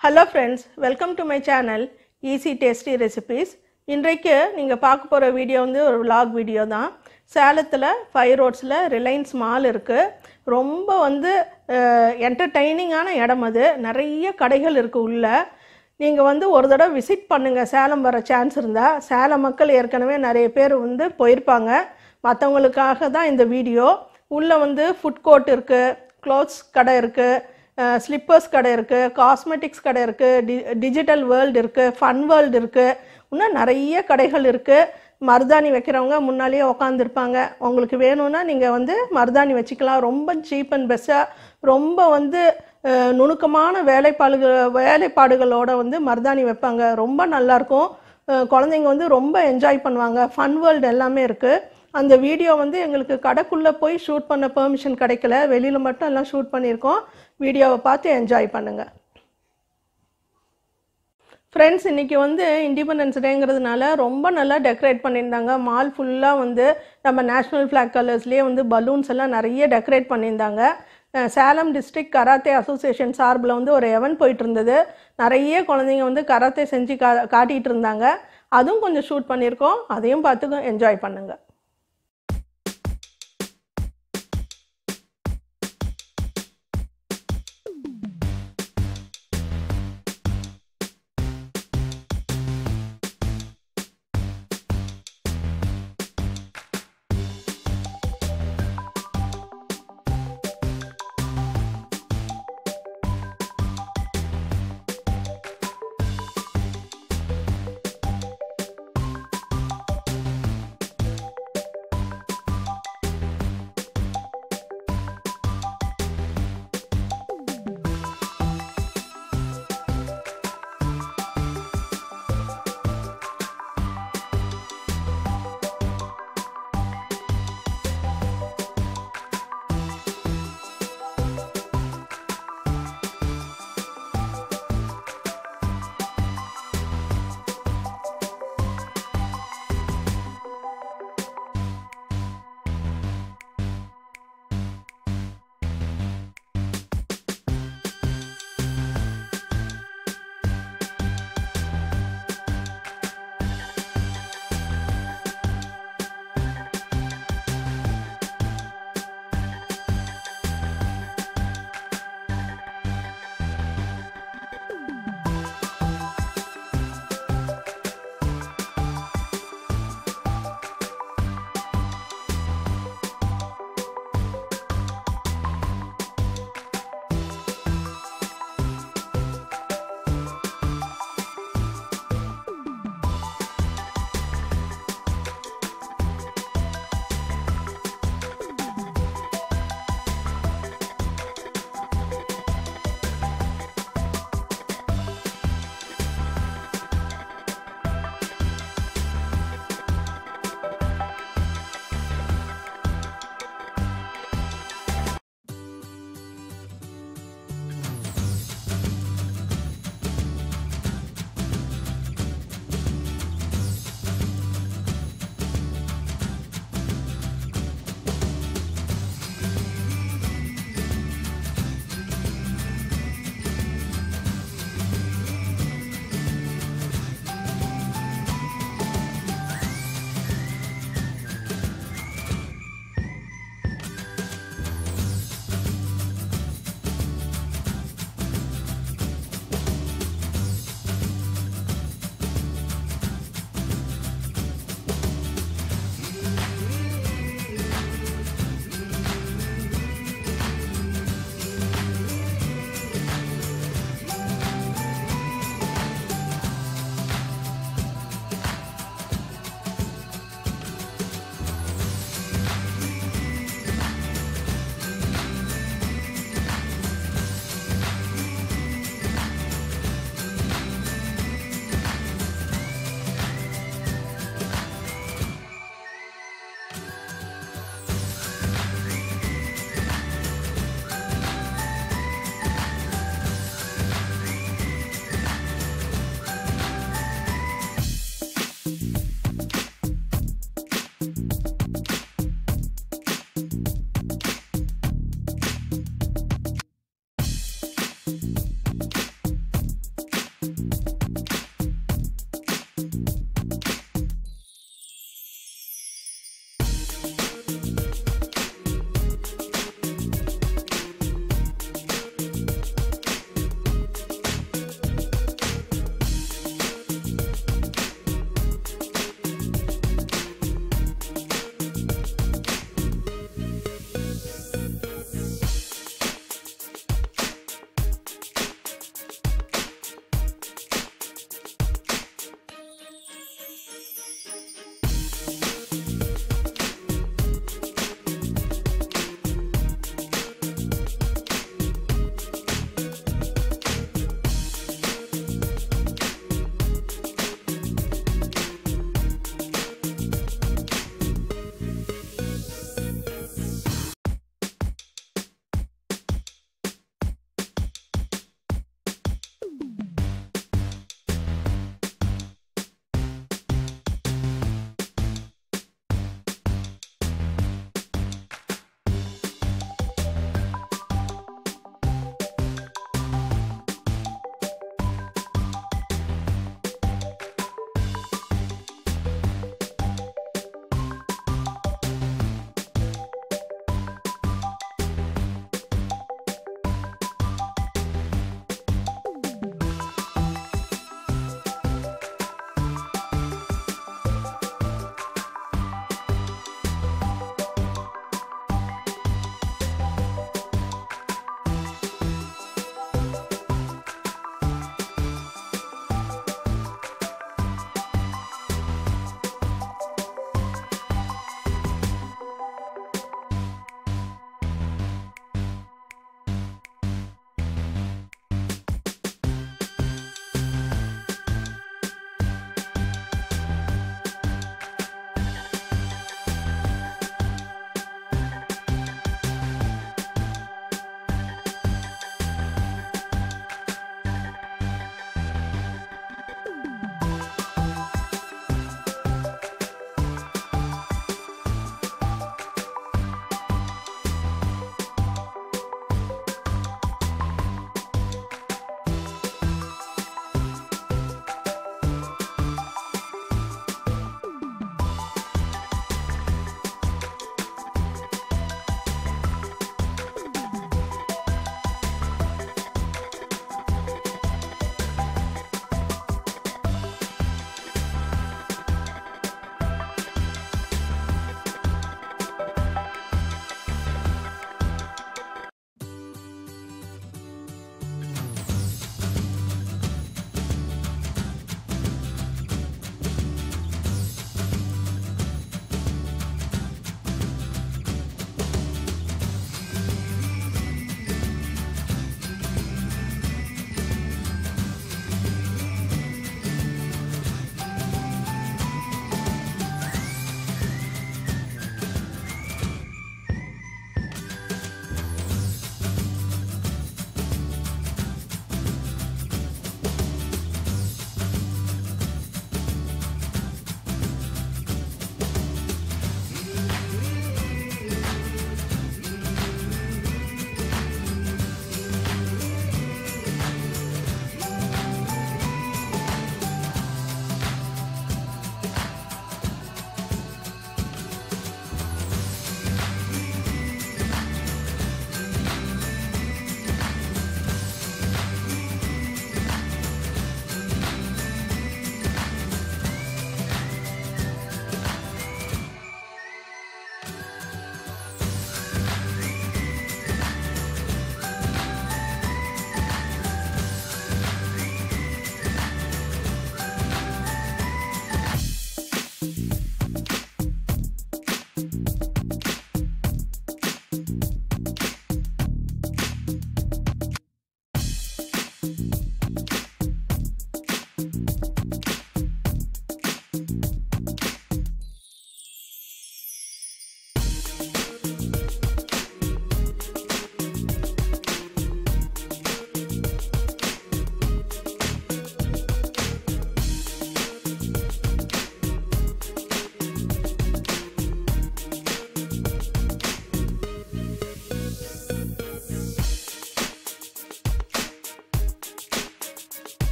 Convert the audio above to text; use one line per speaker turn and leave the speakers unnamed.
hello friends welcome to my channel easy tasty recipes இன்றைக்கு நீங்கள் பார்க்க போகிற வீடியோ வந்து ஒரு vlog வீடியோ தான் சேலத்தில் ஃபைவ் ரோட்ஸில் ரிலையன்ஸ் மால் இருக்குது ரொம்ப வந்து என்டர்டைனிங்கான இடம் அது நிறைய கடைகள் இருக்குது உள்ளே நீங்கள் வந்து ஒரு தடவை விசிட் பண்ணுங்கள் சேலம் வர சான்ஸ் இருந்தால் சேலம் மக்கள் ஏற்கனவே நிறைய பேர் வந்து போயிருப்பாங்க மற்றவங்களுக்காக தான் இந்த வீடியோ உள்ளே வந்து ஃபுட் கோர்ட் இருக்குது க்ளோத்ஸ் கடை இருக்குது ஸ்லிப்பர்ஸ் கடை இருக்குது காஸ்மெட்டிக்ஸ் கடை இருக்குது டி டிஜிட்டல் வேர்ல்டு இருக்குது ஃபன் வேர்ல்டு இருக்குது இன்னும் நிறைய கடைகள் இருக்குது மருதாணி வைக்கிறவங்க முன்னாலேயே உக்காந்துருப்பாங்க உங்களுக்கு வேணும்னா நீங்கள் வந்து மருதாணி வச்சுக்கலாம் ரொம்ப சீப் அண்ட் பெஸ்ட்டாக ரொம்ப வந்து அஹ், நுணுக்கமான வேலைப்பாடுகள் வேலைப்பாடுகளோட வந்து மருதாணி வைப்பாங்க ரொம்ப நல்லாயிருக்கும் அஹ், குழந்தைங்க வந்து ரொம்ப என்ஜாய் பண்ணுவாங்க ஃபன் வேர்ல்டு எல்லாமே இருக்குது அந்த வீடியோ வந்து எங்களுக்கு கடைக்குள்ளே போய் ஷூட் பண்ண பெர்மிஷன் கிடைக்கல வெளியில் மட்டும் எல்லாம் ஷூட் பண்ணியிருக்கோம் வீடியோவை பார்த்து என்ஜாய் பண்ணுங்கள் ஃப்ரெண்ட்ஸ் இன்றைக்கி வந்து இண்டிபெண்டன்ஸ் டேங்கிறதுனால ரொம்ப நல்லா டெக்கரேட் பண்ணியிருந்தாங்க மால் ஃபுல்லாக வந்து நம்ம நேஷ்னல் ஃப்ளாக் கலர்ஸ்லேயே வந்து பலூன்ஸ் எல்லாம் நிறைய டெக்கரேட் பண்ணியிருந்தாங்க அஹ் சேலம் டிஸ்ட்ரிக்ட் கராத்தே அசோசியேஷன் சார்பில் வந்து ஒரு எவன் போயிட்டு இருந்தது நிறைய குழந்தைங்க வந்து கராத்தே செஞ்சு கா காட்டிகிட்டு இருந்தாங்க அதுவும் கொஞ்சம் ஷூட் பண்ணியிருக்கோம் அதையும் பார்த்து என்ஜாய் பண்ணுங்கள்